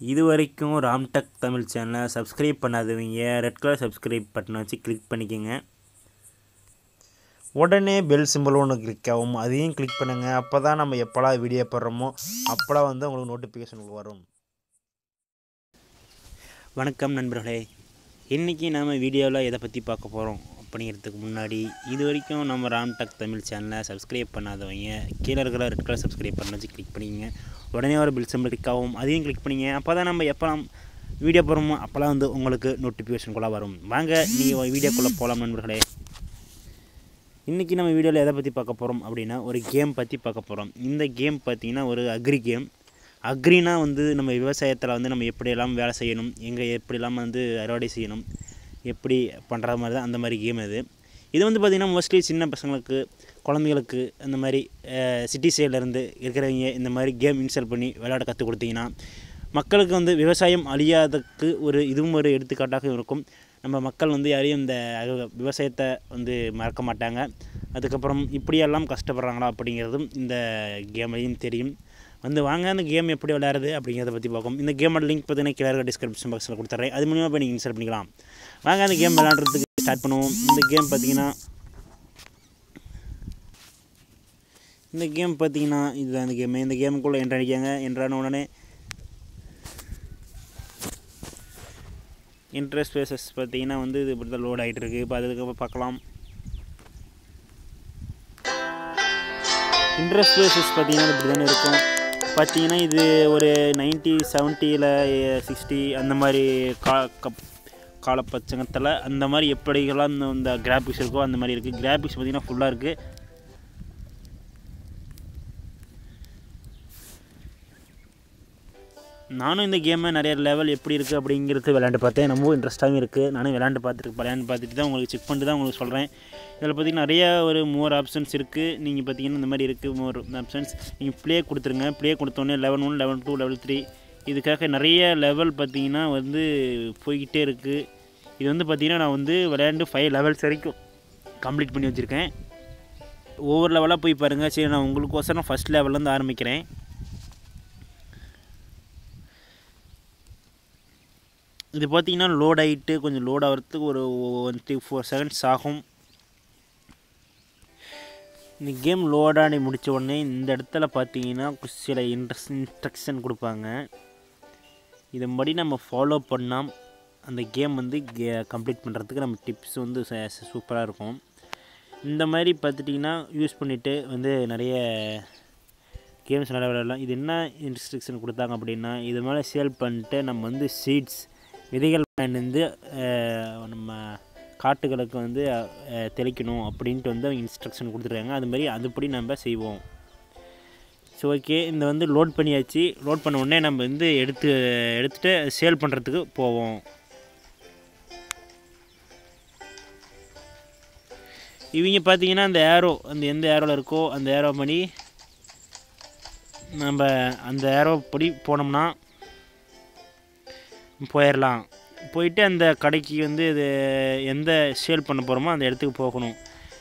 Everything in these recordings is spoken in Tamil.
இது வரைக்கும் ராம்டெக் தமிழ் சேனலை சப்ஸ்கிரைப் பண்ணாதவங்க ரெட் கலர் சப்ஸ்கிரைப் பட்டனை வச்சு கிளிக் பண்ணிக்கோங்க உடனே பெல் சிம்பிள் ஒன்று கிளிக் ஆகும் அதையும் கிளிக் பண்ணுங்கள் அப்போ தான் நம்ம எப்போலாம் வீடியோ போடுறோமோ அப்போலாம் வந்து உங்களுக்கு நோட்டிஃபிகேஷன் வரும் வணக்கம் நண்பர்களே இன்றைக்கி நாம் வீடியோவில் எதை பற்றி பார்க்க போகிறோம் அப்படிங்கிறதுக்கு முன்னாடி இது வரைக்கும் நம்ம ராம்டெக் தமிழ் சேனலை சப்ஸ்கிரைப் பண்ணாதவங்க கீழே இருக்கிற ரெட் கலர் சப்ஸ்கிரைப் பண்ண வச்சு கிளிக் பண்ணிக்கங்க உடனே ஒரு பில் சிம்பிள் கிளிக் ஆகும் அதையும் கிளிக் பண்ணிங்க அப்போ தான் நம்ம எப்போலாம் வீடியோ போடுறோமோ அப்போலாம் வந்து உங்களுக்கு நோட்டிஃபிகேஷன் வரும் வாங்க நீங்கள் வீடியோக்குள்ளே போகலாம் நண்பர்களே இன்றைக்கி நம்ம வீடியோவில் எதை பற்றி பார்க்க போகிறோம் அப்படின்னா ஒரு கேம் பற்றி பார்க்க போகிறோம் இந்த கேம் பார்த்திங்கன்னா ஒரு அக்ரி கேம் அக்ரினா வந்து நம்ம விவசாயத்தில் வந்து நம்ம எப்படியெல்லாம் வேலை செய்யணும் எங்கே எப்படியெல்லாம் வந்து அறுவடை செய்யணும் எப்படி பண்ணுற மாதிரி தான் அந்த மாதிரி கேம் இது இது வந்து பார்த்திங்கன்னா மோஸ்ட்லி சின்ன பசங்களுக்கு குழந்தைங்களுக்கு அந்த மாதிரி சிட்டி சைட்லேருந்து இருக்கிறவங்க இந்த மாதிரி கேம் இன்ஸ்டால் பண்ணி விளையாட கற்றுக் கொடுத்தீங்கன்னா மக்களுக்கு வந்து விவசாயம் அழியாததுக்கு ஒரு இதுவும் ஒரு எடுத்துக்காட்டாக இருக்கும் நம்ம மக்கள் வந்து யாரையும் இந்த அக- விவசாயத்தை வந்து மறக்க மாட்டாங்க அதுக்கப்புறம் இப்படியெல்லாம் கஷ்டப்படுறாங்களா அப்படிங்கிறதும் இந்த கேம்லையும் தெரியும் வந்து வாங்க அந்த கேம் எப்படி விளையாடுறது அப்படிங்கிறத பற்றி பார்ப்போம் இந்த கேமோட லிங்க் பார்த்தீங்கன்னா கீழே டிஸ்கிரிப்ஷன் பாக்ஸில் கொடுத்துட்றேன் அது மூலியமாக போய் நீங்கள் இன்ஸ்டால் பண்ணிக்கலாம் வாங்க அந்த கேம் விளையாடுறதுக்கு ஸ்டார்ட் பண்ணுவோம் இந்த கேம் பார்த்தீங்கன்னா இந்த கேம் பார்த்தீங்கன்னா இதுதான் இந்த கேமு இந்த கேமுக்குள்ளே என்ட்ரு அடிக்காங்க என்ட்ரான உடனே இன்ட்ரெஸ்ட் ஸ்பேசஸ் பார்த்தீங்கன்னா வந்து இது இப்படி தான் லோட் ஆகிட்டு இருக்கு இப்போ அதுக்கப்புறம் பார்க்கலாம் இன்ட்ரெஸ்ட் ஸ்பேசஸ் பார்த்தீங்கன்னா இப்படி தானே இருக்கும் பார்த்தீங்கன்னா இது ஒரு நைன்ட்டி செவன்ட்டியில் சிக்ஸ்டி அந்த மாதிரி கா கப் காலப்பச்சங்கத்தில் அந்த மாதிரி எப்படிகளாம் இந்த- இந்த கிராஃபிக்ஸ் இருக்கோ அந்த மாதிரி இருக்குது கிராஃபிக்ஸ் பார்த்தீங்கன்னா ஃபுல்லாக இருக்குது நானும் இந்த கேமை நிறைய லெவல் எப்படி இருக்குது அப்படிங்கிறது விளையாண்டு பார்த்தேன் ரொம்ப இன்ட்ரெஸ்ட்டாகவும் இருக்குது நானும் விளையாண்டு பார்த்துருக்கு விளையாண்டு பார்த்துட்டு தான் உங்களுக்கு செக் பண்ணிட்டு தான் உங்களுக்கு சொல்கிறேன் இதில் பார்த்தீங்கன்னா நிறைய ஒரு மோர் ஆப்ஷன்ஸ் இருக்குது நீங்கள் பார்த்தீங்கன்னா இந்த மாதிரி இருக்குது மோர் ஆப்ஷன்ஸ் நீங்கள் ப்ளே கொடுத்துருங்க ப்ளே கொடுத்தோன்னே level one level two level three இதுக்காக நிறைய லெவல் பார்த்தீங்கன்னா வந்து போய்கிட்டே இருக்குது இது வந்து பார்த்தீங்கன்னா நான் வந்து விளையாண்டு ஃபைவ் லெவல்ஸ் வரைக்கும் கம்ப்ளீட் பண்ணி வச்சுருக்கேன் ஒவ்வொரு லெவலாக போய் பாருங்கள் சரி நான் உங்களுக்கோசரம் ஃபஸ்ட் லெவல்லேருந்து ஆரம்பிக்கிறேன் இது பார்த்தீங்கன்னா லோட் ஆகிட்டு கொஞ்சம் லோட் ஆகிறதுக்கு ஒரு ஒன் த்ரீ ஃபோர் செகண்ட்ஸ் ஆகும் இந்த கேம் லோட் ஆகி முடித்த உடனே இந்த இடத்துல பார்த்தீங்கன்னா சில இன்ட்ரெஸ்ட் இன்ஸ்ட்ரக்ஷன் கொடுப்பாங்க இதன்படி நம்ம ஃபாலோ பண்ணால் அந்த கேம் வந்து கே கம்ப்ளீட் பண்ணுறதுக்கு நம்ம டிப்ஸ் வந்து சூப்பராக இருக்கும் இந்த மாதிரி பார்த்துட்டிங்கன்னா யூஸ் பண்ணிவிட்டு வந்து நிறைய கேம்ஸ் நிறைய விளையாடலாம் இது என்ன இன்ஸ்ட்ரக்ஷன் கொடுத்தாங்க அப்படின்னா இது மேலே சேல் பண்ணிட்டு நம்ம வந்து சீட்ஸ் விதைகள் வந்து நம்ம காட்டுகளுக்கு வந்து அஹ், தெளிக்கணும் அப்படின்ட்டு வந்து அவங்க இன்ஸ்ட்ரக்ஷன் கொடுத்துருக்காங்க அது மாதிரி அதுபடி நம்ம செய்வோம் ஸோ ஓகே இந்த வந்து லோட் பண்ணியாச்சு லோட் பண்ண உடனே நம்ம வந்து எடுத்து எடுத்துகிட்டு சேல் பண்ணுறதுக்கு போவோம் இவங்க பார்த்தீங்கன்னா அந்த ஏரோ அந்த எந்த ஏரோவில் இருக்கோ அந்த ஏரோ பண்ணி நம்ம அந்த ஏரோ படி போனோம்னா போயிடலாம் போயிட்டு அந்த கடைக்கு வந்து இது எந்த சேல் பண்ண போகிறோமோ அந்த இடத்துக்கு போகணும்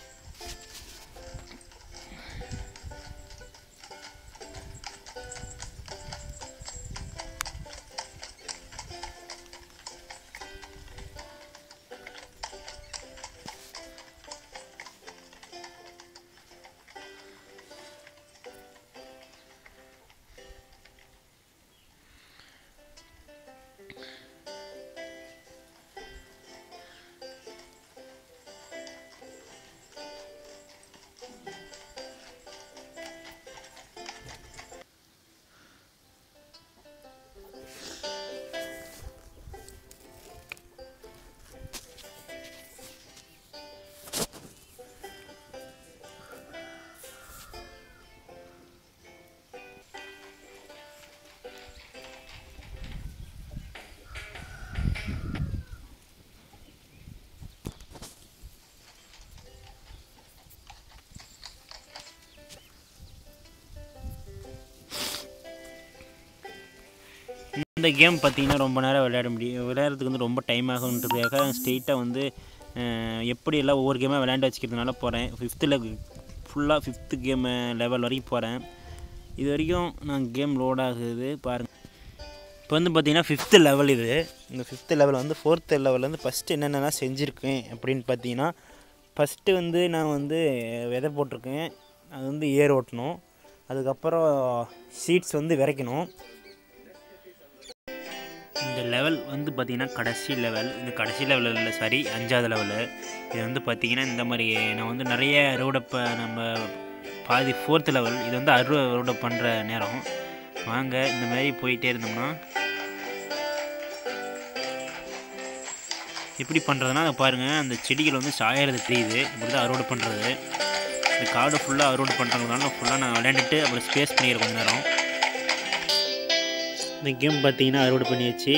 இந்த கேம் பார்த்தீங்கன்னா ரொம்ப நேரம் விளையாட முடியும் விளையாடுறதுக்கு வந்து ரொம்ப டைம் ஆகுன்றதுக்காக ஸ்ட்ரெயிட்டாக வந்து அஹ், எப்படி எல்லாம் ஒவ்வொரு கேமாக விளையாண்டு வச்சுக்கிறதுனால போகிறேன் ஃபிஃப்த்தில் ஃபுல்லாக ஃபிஃப்த்து கேம் லெவல் வரைக்கும் போகிறேன் இது வரைக்கும் நான் கேம் லோட் ஆகுது பாருங்கள் இப்போ வந்து பார்த்தீங்கன்னா ஃபிஃப்த்து லெவல் இது இந்த ஃபிஃப்த்து லெவல் வந்து ஃபோர்த்து லெவல்லேருந்து ஃபஸ்ட்டு என்னென்னலாம் செஞ்சுருக்கேன் அப்படின்னு பார்த்தீங்கன்னா ஃபஸ்ட்டு வந்து நான் வந்து விதை போட்டிருக்கேன் அது வந்து ஏர் ஓட்டணும் அதுக்கப்புறம் சீட்ஸ் வந்து விதைக்கணும் இந்த லெவல் வந்து பார்த்திங்கன்னா கடைசி லெவல் இந்த கடைசி லெவலில் இல்லை சாரி அஞ்சாவது லெவலு இது வந்து பார்த்திங்கன்னா இந்த மாதிரி நான் வந்து நிறைய அறுவடை ப நம்ம பாதி ஃபோர்த்து லெவல் இது வந்து அறுவடை அறுவடை பண்ணுற நேரம் வாங்க இந்த மாதிரி போயிட்டே இருந்தோம்னா எப்படி பண்ணுறதுனா பாருங்கள் அந்த செடிகள் வந்து சாயறது தெரியுது இப்படி தான் அறுவடை பண்ணுறது இந்த காடு ஃபுல்லாக அறுவடை பண்ணுறதுனால ஃபுல்லாக நான் விளையாண்டுட்டு அப்புறம் ஸ்பேஸ் பண்ணிடுறேன் கொஞ்ச நேரம் இந்த கேம் பார்த்தீங்கன்னா அறுவடை பண்ணியாச்சு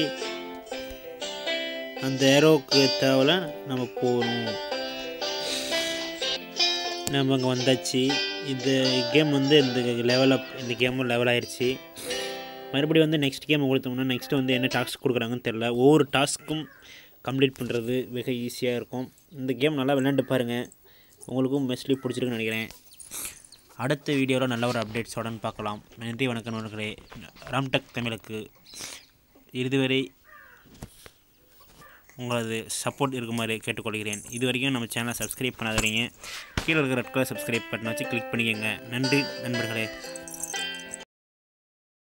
அந்த ஏரோக்கு தேவையில்ல நம்ம போகணும் நம்ம அங்கே வந்தாச்சு இந்த கேம் வந்து இந்த லெவல் அப் இந்த கேமும் லெவல் ஆயிடுச்சு மறுபடியும் வந்து நெக்ஸ்ட் கேம் கொடுத்தோம்னா நெக்ஸ்ட்டு வந்து என்ன டாஸ்க் கொடுக்குறாங்கன்னு தெரில ஒவ்வொரு டாஸ்க்கும் கம்ப்ளீட் பண்ணுறது மிக ஈஸியாக இருக்கும் இந்த கேம் நல்லா விளையாண்டு பாருங்கள் உங்களுக்கும் மெஸ்ட்லி பிடிச்சிருக்குன்னு நினைக்கிறேன் அடுத்த வீடியோவில் நல்ல ஒரு அப்டேட்ஸோடன் பார்க்கலாம் நன்றி வணக்கம் நண்பர்களே ராம்டெக் தமிழுக்கு இதுவரை உங்களது சப்போர்ட் இருக்குமாறு கேட்டுக்கொள்கிறேன் இது வரைக்கும் நம்ம சேனலை சப்ஸ்கிரைப் பண்ணாதீங்க கீழே இருக்கிற ரெட் கலர் சப்ஸ்கிரைப் பட்டன் வச்சு கிளிக் பண்ணிக்கோங்க நன்றி நண்பர்களே